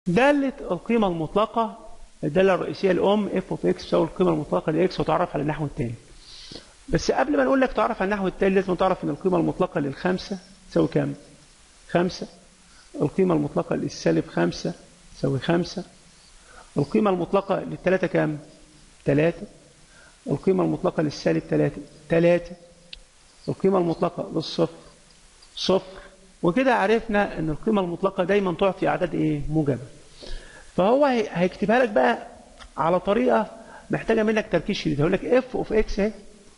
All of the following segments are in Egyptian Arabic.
دالة القيمة المطلقة الدالة الرئيسية الأم اف اوف اكس تساوي القيمة المطلقة لاكس وتعرف على النحو التالي. بس قبل ما نقول لك تعرف على النحو التالي لازم تعرف ان القيمة المطلقة للخمسة تساوي كام؟ خمسة. القيمة المطلقة للسالب خمسة تساوي خمسة. القيمة المطلقة للثلاثة كام؟ ثلاثة. القيمة المطلقة للسالب ثلاثة ثلاثة. القيمة المطلقة للصفر صفر. وكده عرفنا ان القيمة المطلقة دايما تعطي اعداد ايه موجبة فهو هيكتبها لك بقى على طريقة محتاجة منك تركيز شديد هيقول لك اف اوف اكس اهي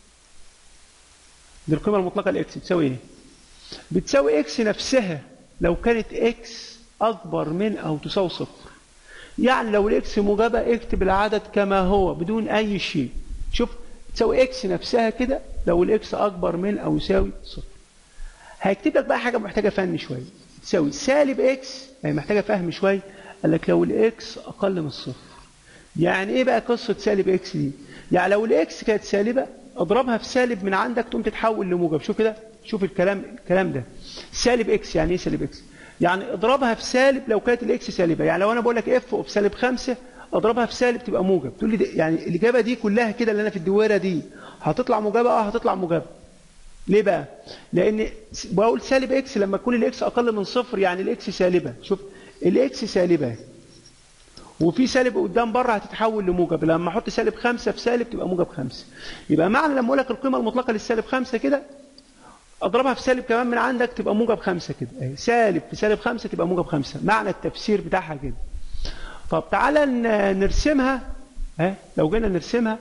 دي القيمة المطلقة لاكس بتساوي ايه بتساوي اكس نفسها لو كانت اكس اكبر من او تساوي صفر يعني لو الاكس موجبة اكتب العدد كما هو بدون اي شيء شوف بتساوي اكس نفسها كده لو الاكس اكبر من او يساوي صفر هيكتب لك بقى حاجة محتاجة فهم شوية تساوي سالب اكس هي محتاجة فهم شوية قال لك لو الاكس أقل من الصفر يعني ايه بقى قصة سالب اكس دي يعني لو الاكس كانت سالبة اضربها في سالب من عندك تقوم تتحول لموجب شوف كده شوف الكلام الكلام ده سالب اكس يعني ايه سالب اكس يعني اضربها في سالب لو كانت الاكس سالبة يعني لو انا بقول لك اف اوف سالب خمسة اضربها في سالب تبقى موجب تقول لي يعني الإجابة دي كلها كده اللي أنا في الدويرة دي هتطلع موجبة اه هتطلع موجبة ليه بقى لان بقول سالب اكس لما تكون الاكس اقل من صفر يعني الاكس سالبه شوف الاكس سالبه وفي سالب قدام بره هتتحول لموجب لما احط سالب خمسة في سالب تبقى موجب خمسة يبقى معنى لما اقول لك القيمه المطلقه للسالب خمسة كده اضربها في سالب كمان من عندك تبقى موجب خمسة كده اهي سالب في سالب خمسة تبقى موجب خمسة معنى التفسير بتاعها كده طب تعالى نرسمها ها لو جينا نرسمها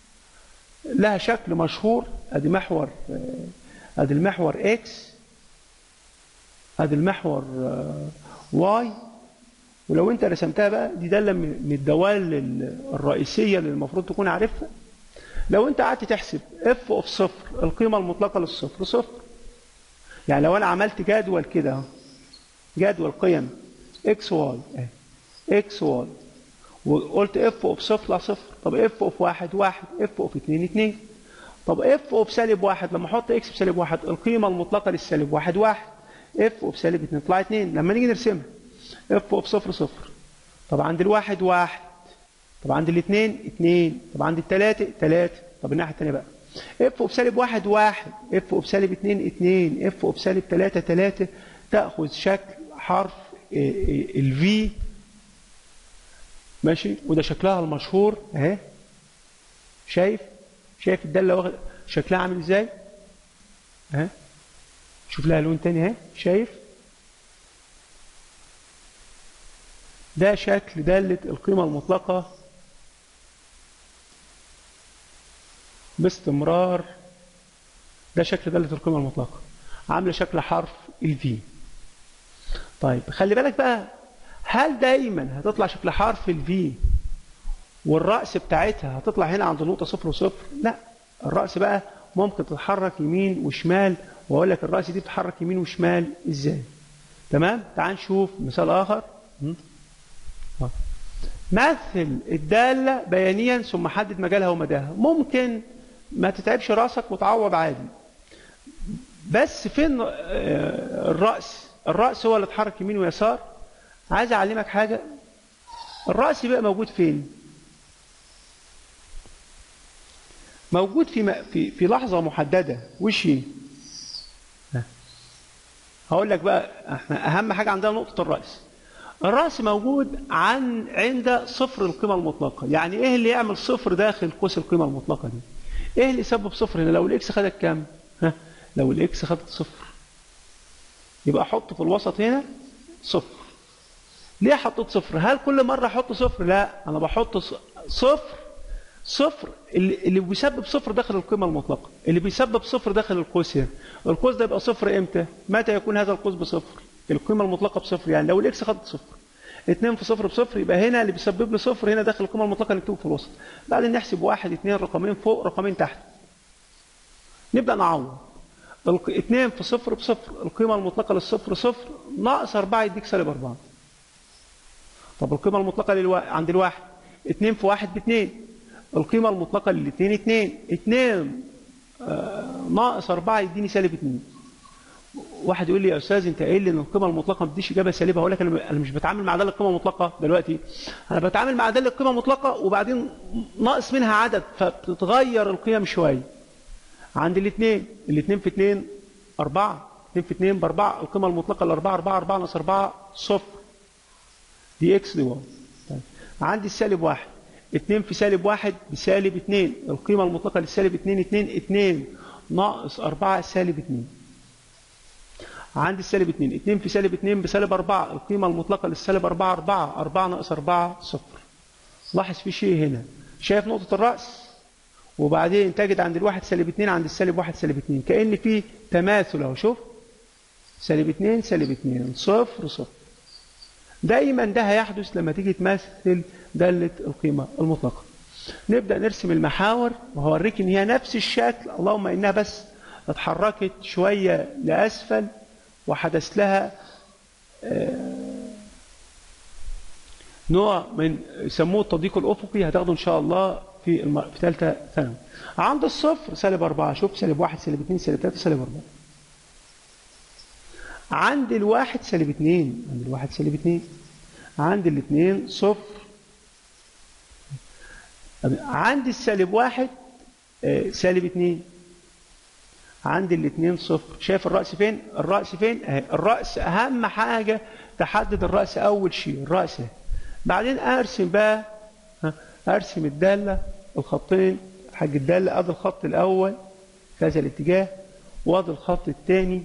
لها شكل مشهور ادي محور ادي المحور اكس ادي المحور واي ولو انت رسمتها بقى دي داله من الدوال الرئيسيه اللي المفروض تكون عارفها لو انت قعدت تحسب اف اوف صفر القيمه المطلقه للصفر صفر يعني لو انا عملت جدول كده جدول قيم اكس واي اكس واي وقلت اف اوف صفر لا صفر طب اف اوف واحد واحد اف اوف اتنين اتنين طب اف اوف سالب واحد لما احط اكس بسالب واحد القيمة المطلقة للسالب واحد واحد اف اوف سالب اتنين تطلع اتنين لما نيجي نرسمها اف اوف صفر صفر طب عند الواحد واحد طب عند الاثنين اثنين طب عند الثلاثة ثلاثة طب الناحية الثانية بقى اف اوف سالب واحد واحد اف اوف سالب اثنين اثنين اف اوف سالب ثلاثة ثلاثة تأخذ شكل حرف الفي ماشي وده شكلها المشهور اهي شايف شايف الداله واخد شكلها عامل ازاي اهي شوف لها لون تاني اهي شايف ده شكل دالة القيمة المطلقة باستمرار ده شكل دالة القيمة المطلقة عاملة شكل حرف الفي طيب خلي بالك بقى هل دايما هتطلع شكل حرف الفي والرأس بتاعتها هتطلع هنا عند النقطة صفر وصفر لا الرأس بقى ممكن تتحرك يمين وشمال واقول لك الرأس دي بتتحرك يمين وشمال ازاي تمام تعال نشوف مثال آخر مثل الدالة بيانيا ثم حدد مجالها ومداها ممكن ما تتعبش راسك وتعوض عادي بس فين الرأس الرأس هو اللي اتحرك يمين ويسار عايز اعلمك حاجة الرأس بقى موجود فين موجود في في في لحظة محددة وش هي هقول لك بقى احنا اهم حاجة عندنا نقطة الرأس الرأس موجود عن عند صفر القيمة المطلقة يعني ايه اللي يعمل صفر داخل قوس القيمة المطلقة دي ايه اللي يسبب صفر هنا لو الاكس خدت كام ها لو الاكس خدت صفر يبقى احط في الوسط هنا صفر ليه حطيت صفر هل كل مرة احط صفر لا انا بحط صفر صفر اللي بيسبب صفر داخل القيمة المطلقة اللي بيسبب صفر داخل القوس هنا القوس ده يبقى صفر امتى متى يكون هذا القوس بصفر القيمة المطلقة بصفر يعني لو الاكس خدت صفر اتنين في صفر بصفر يبقى هنا اللي بيسبب لي صفر هنا داخل القيمة المطلقة نكتبه في الوسط بعدين نحسب واحد اتنين رقمين فوق رقمين تحت نبدأ نعوض اتنين في صفر بصفر القيمة المطلقة للصفر صفر ناقص أربعة يديك سالب أربعة طب القيمة المطلقة للوا... عند الواحد اتنين في واحد باتنين القيمة المطلقة للاثنين اتنين اتنين آه ناقص أربعة يديني سالب اتنين واحد يقول لي يا استاذ انت قايل لي ان القيمه المطلقه ما بتديش اجابه سالبه هقول لك انا انا مش بتعامل مع داله القيمه المطلقه دلوقتي انا بتعامل مع داله القيمه المطلقه وبعدين ناقص منها عدد فبتتغير القيم شويه عند الاثنين الاثنين في اثنين أربعة اثنين في اثنين بأربعة القيمة المطلقة الأربعة أربعة أربعة ناقص أربعة صفر دي إكس دي واي طيب. عندي السالب واحد اتنين في سالب واحد بسالب اتنين القيمة المطلقة للسالب اتنين اتنين اتنين ناقص أربعة سالب اتنين عندي السالب اتنين اتنين في سالب اتنين بسالب أربعة القيمة المطلقة للسالب أربعة أربعة أربعة ناقص أربعة صفر لاحظ في شيء هنا شايف نقطة الرأس وبعدين تجد عند الواحد سالب اتنين عند السالب واحد سالب اتنين كأن في تماثل اهو شوف سالب اتنين سالب اتنين صفر صفر دايما ده هيحدث لما تيجي تمثل دالة القيمة المطلقة نبدأ نرسم المحاور وهوريك ان هي نفس الشكل اللهم انها بس اتحركت شوية لأسفل وحدث لها نوع من يسموه التضييق الأفقي هتاخده إن شاء الله في الم... في ثالثة ثانوي عند الصفر سالب أربعة شوف سالب واحد سالب اثنين سالب ثلاثة سالب أربعة عند الواحد سالب اثنين عند الواحد سالب اثنين عند الاثنين صفر عند السالب واحد سالب اثنين عند الاثنين صفر شايف الرأس فين الرأس فين اهي الرأس أهم حاجة تحدد الرأس أول شيء الرأس اهي بعدين أرسم بقى أرسم الدالة الخطين حق الدالة أدي الخط الأول في هذا الاتجاه وأدي الخط الثاني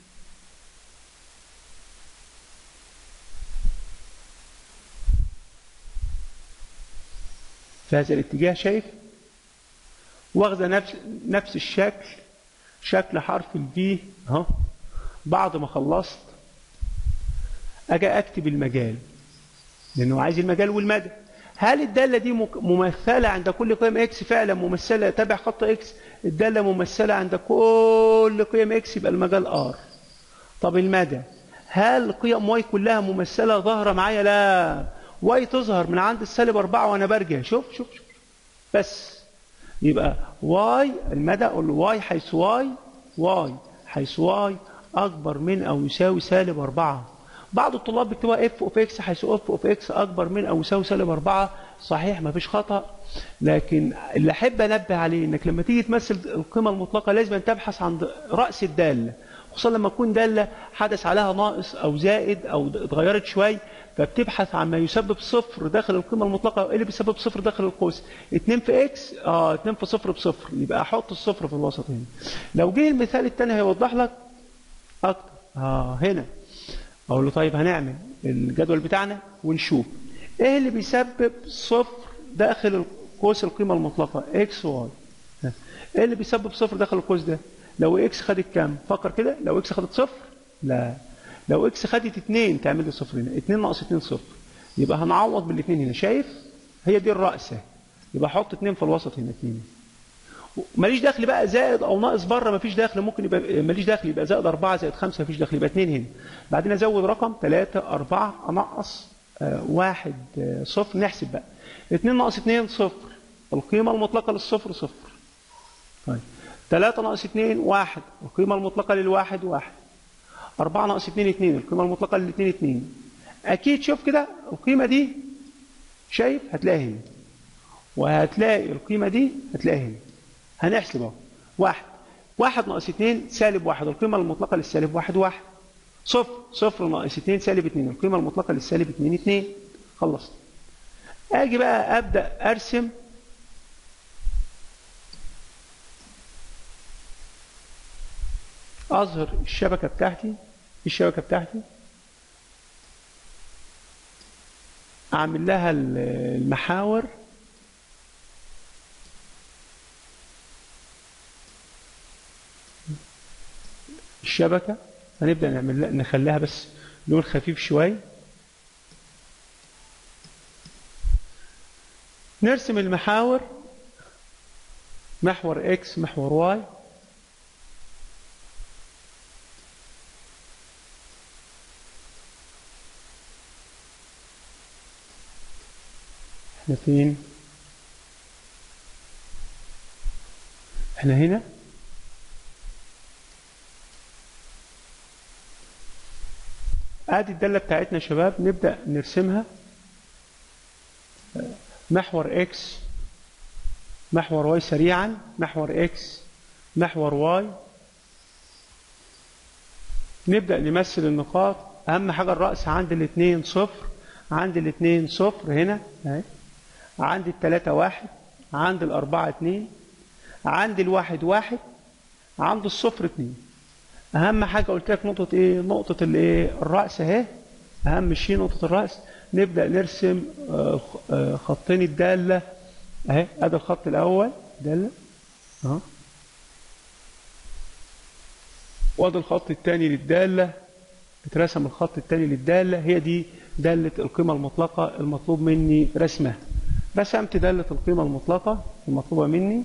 في هذا الاتجاه شايف واخده نفس نفس الشكل شكل حرف الفي اهو بعد ما خلصت اجي اكتب المجال لانه عايز المجال والمدى هل الداله دي ممثله عند كل قيم اكس فعلا ممثله تابع خط اكس الداله ممثله عند كل قيم اكس يبقى المجال ار طب المدى هل قيم واي كلها ممثله ظاهره معايا لا واي تظهر من عند السالب أربعة وأنا برجع شوف شوف شوف بس يبقى واي المدى أقول واي حيث واي واي حيث واي أكبر من أو يساوي سالب أربعة بعض الطلاب بيكتبوها اف اوف اكس حيث اف اوف اكس أكبر من أو يساوي سالب أربعة صحيح ما فيش خطأ لكن اللي أحب أنبه عليه إنك لما تيجي تمثل القيمة المطلقة لازم أن تبحث عن رأس الدالة خصوصا لما تكون دالة حدث عليها ناقص أو زائد أو اتغيرت شوي فبتبحث عن ما يسبب صفر داخل القيمة المطلقة ايه اللي بيسبب صفر داخل القوس 2 في اكس اه 2 في صفر بصفر يبقى احط الصفر في الوسط هنا لو جه المثال الثاني هيوضح لك اكتر اه هنا اقول له طيب هنعمل الجدول بتاعنا ونشوف ايه اللي بيسبب صفر داخل القوس القيمة المطلقة اكس واي ايه اللي بيسبب صفر داخل القوس ده لو اكس خدت كام فكر كده لو اكس خدت صفر لا لو اكس خدت 2 تعمل لي صفر هنا 2 ناقص 2 صفر يبقى هنعوض بالاثنين هنا شايف هي دي الرأسة يبقى احط 2 في الوسط هنا 2 ماليش دخل بقى زائد او ناقص بره مفيش دخل ممكن يبقى ماليش دخل يبقى زائد 4 زائد 5 مفيش دخل يبقى 2 هنا بعدين ازود رقم 3 4 انقص 1 صفر نحسب بقى 2 ناقص 2 صفر القيمة المطلقة للصفر صفر طيب 3 ناقص 2 1 القيمة المطلقة للواحد واحد 4 ناقص 2 2 القيمة المطلقة للاثنين 2 أكيد شوف كده القيمة دي شايف هتلاقي هنا وهتلاقي القيمة دي هتلاقي هنا هنحسب اهو واحد واحد ناقص 2 سالب واحد القيمة المطلقة للسالب واحد واحد صفر صفر ناقص 2 سالب 2 القيمة المطلقة للسالب 2 2 خلصت اجي بقى ابدا ارسم اظهر الشبكه بتاعتي الشبكه بتاعتي اعمل لها المحاور الشبكه هنبدا نعمل نخليها بس لون خفيف شويه نرسم المحاور محور اكس محور واي احنا فين احنا هنا ادي الدالة بتاعتنا يا شباب نبدأ نرسمها محور اكس محور واي سريعا محور اكس محور واي نبدأ نمثل النقاط أهم حاجة الرأس عند الاثنين صفر عند الاثنين صفر هنا اهي عند الثلاثة واحد عند الأربعة اتنين عند الواحد واحد عند الصفر اتنين أهم حاجة قلت لك نقطة إيه؟ نقطة الإيه؟ الرأس أهي أهم شيء نقطة الرأس نبدأ نرسم آه، آه، خطين الدالة أهي أدي الخط الأول دالة أهو وادي الخط الثاني للدالة اترسم الخط الثاني للدالة هي دي دالة القيمة المطلقة المطلوب مني رسمها رسمت دالة القيمة المطلقة المطلوبة مني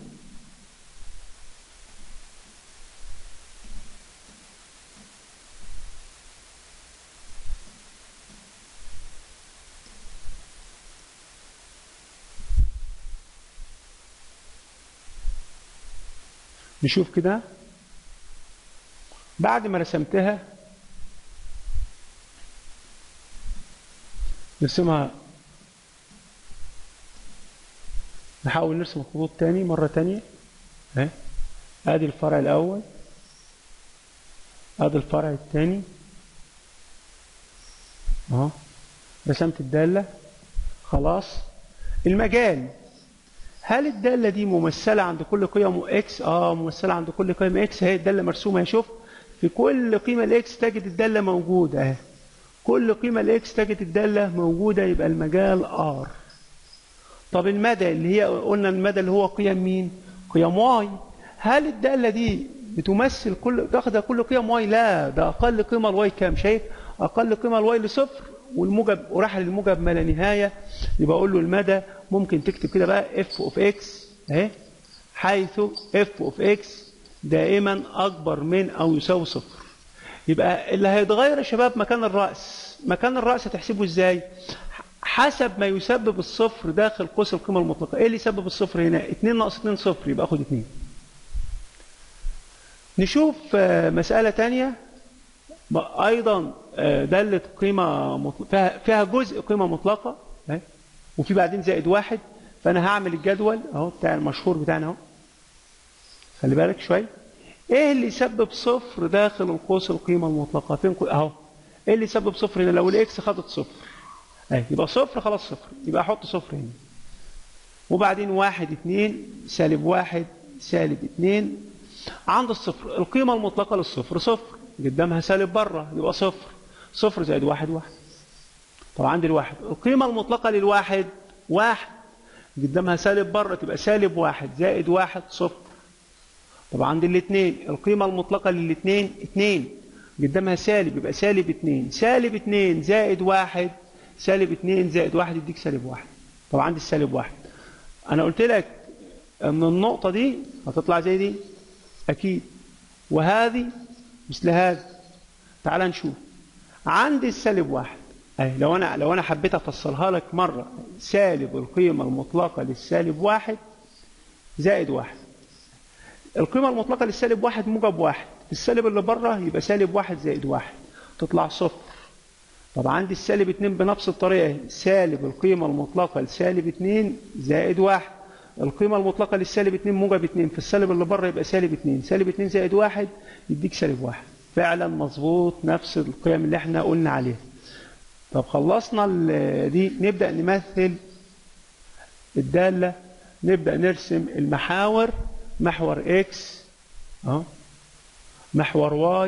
نشوف كده بعد ما رسمتها نرسمها نحاول نرسم الخطوط تاني مرة تانية اهي ادي الفرع الاول ادي الفرع الثاني اهو رسمت الدالة خلاص المجال هل الدالة دي ممثلة عند كل قيم اكس اه ممثلة عند كل قيم اكس اهي الدالة مرسومة شوف في كل قيمة الاكس تجد الدالة موجودة اهي كل قيمة الاكس تجد الدالة موجودة يبقى المجال ار طب المدى اللي هي قلنا المدى اللي هو قيم مين قيم واي هل الدالة دي بتمثل كل تاخد كل قيم واي لا ده اقل قيمة الواي كام شايف اقل قيمة الواي لصفر والموجب وراح للموجب ما لا نهاية يبقى اقول له المدى ممكن تكتب كده بقى اف اوف اكس اهي حيث اف اوف اكس دائما اكبر من او يساوي صفر يبقى اللي هيتغير يا شباب مكان الرأس مكان الرأس هتحسبه ازاي حسب ما يسبب الصفر داخل قوس القيمة المطلقة ايه اللي يسبب الصفر هنا 2 ناقص 2 صفر يبقى اخد 2 نشوف آه، مسألة تانية ايضا آه، دالة قيمة مطلقة فيها- فيها جزء قيمة مطلقة اهي. وفي بعدين زائد واحد فانا هعمل الجدول اهو بتاع المشهور بتاعنا اهو خلي بالك شوية ايه اللي يسبب صفر داخل القوس القيمة المطلقة فين قو- اهو ايه اللي يسبب صفر هنا لو الاكس خدت صفر اهي يبقى صفر خلاص صفر يبقى احط صفر هنا وبعدين واحد اتنين سالب واحد سالب اتنين عند الصفر القيمة المطلقة للصفر صفر قدامها سالب بره يبقى صفر صفر زائد واحد واحد طب عندي الواحد القيمة المطلقة للواحد واحد قدامها سالب بره تبقى سالب واحد زائد واحد صفر طب عند الاثنين القيمة المطلقة للاثنين اثنين قدامها سالب يبقى سالب اثنين سالب اثنين زائد واحد سالب اثنين زائد واحد يديك سالب واحد طب عندي السالب واحد انا قلت لك ان النقطة دي هتطلع زي دي اكيد وهذه مثل هذا تعال نشوف عندي السالب واحد أي لو انا لو انا حبيت افصلها لك مره سالب القيمه المطلقه للسالب واحد زائد واحد القيمه المطلقه للسالب واحد موجب واحد السالب اللي بره يبقى سالب واحد زائد واحد تطلع صفر طب عندي السالب اتنين بنفس الطريقه سالب القيمه المطلقه لسالب اتنين زائد واحد القيمة المطلقة للسالب 2 موجب 2 في السالب اللي بره يبقى سالب 2 سالب 2 زائد 1 يديك سالب 1 فعلا مظبوط نفس القيم اللي احنا قلنا عليها طب خلصنا دي نبدأ نمثل الدالة نبدأ نرسم المحاور محور اكس اهو محور واي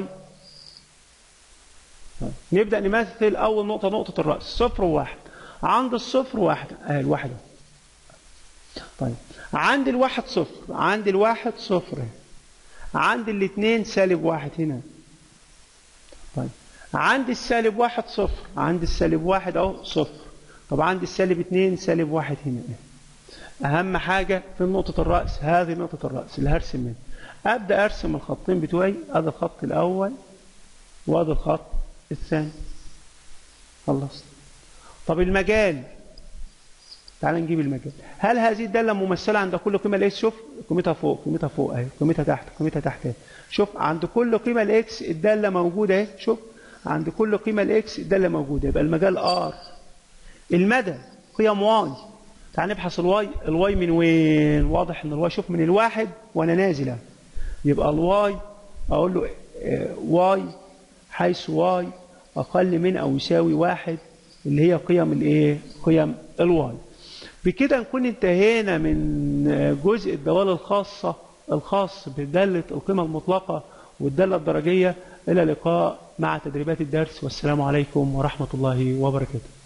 نبدأ نمثل أول نقطة نقطة الرأس صفر وواحد عند الصفر واحد اهي الواحد اهو طيب عند الواحد صفر عند الواحد صفر عند الاثنين سالب واحد هنا طيب عند السالب واحد صفر عند السالب واحد اهو صفر طب عند السالب اثنين سالب واحد هنا اهم حاجة في نقطة الرأس هذه نقطة الرأس اللي هرسم منها ابدأ ارسم الخطين بتوعي ادي الخط الاول وادي الخط الثاني خلصت طب المجال تعال نجيب المجال هل هذه الداله ممثله عند كل قيمه الاكس شوف قيمتها فوق قيمتها فوق اهي قيمتها تحت قيمتها تحت اهي شوف عند كل قيمه الاكس الداله موجوده اهي شوف عند كل قيمة الاكس ده اللي موجودة يبقى المجال ار المدى قيم واي تعال نبحث الواي الواي من وين واضح ان الواي شوف من الواحد وانا نازله يبقى الواي اقول له اه واي حيث واي اقل من او يساوي واحد اللي هي قيم الايه قيم الواي بكده نكون انتهينا من جزء الدوال الخاصة الخاص بدالة القيمة المطلقة والدالة الدرجية إلى لقاء مع تدريبات الدرس والسلام عليكم ورحمة الله وبركاته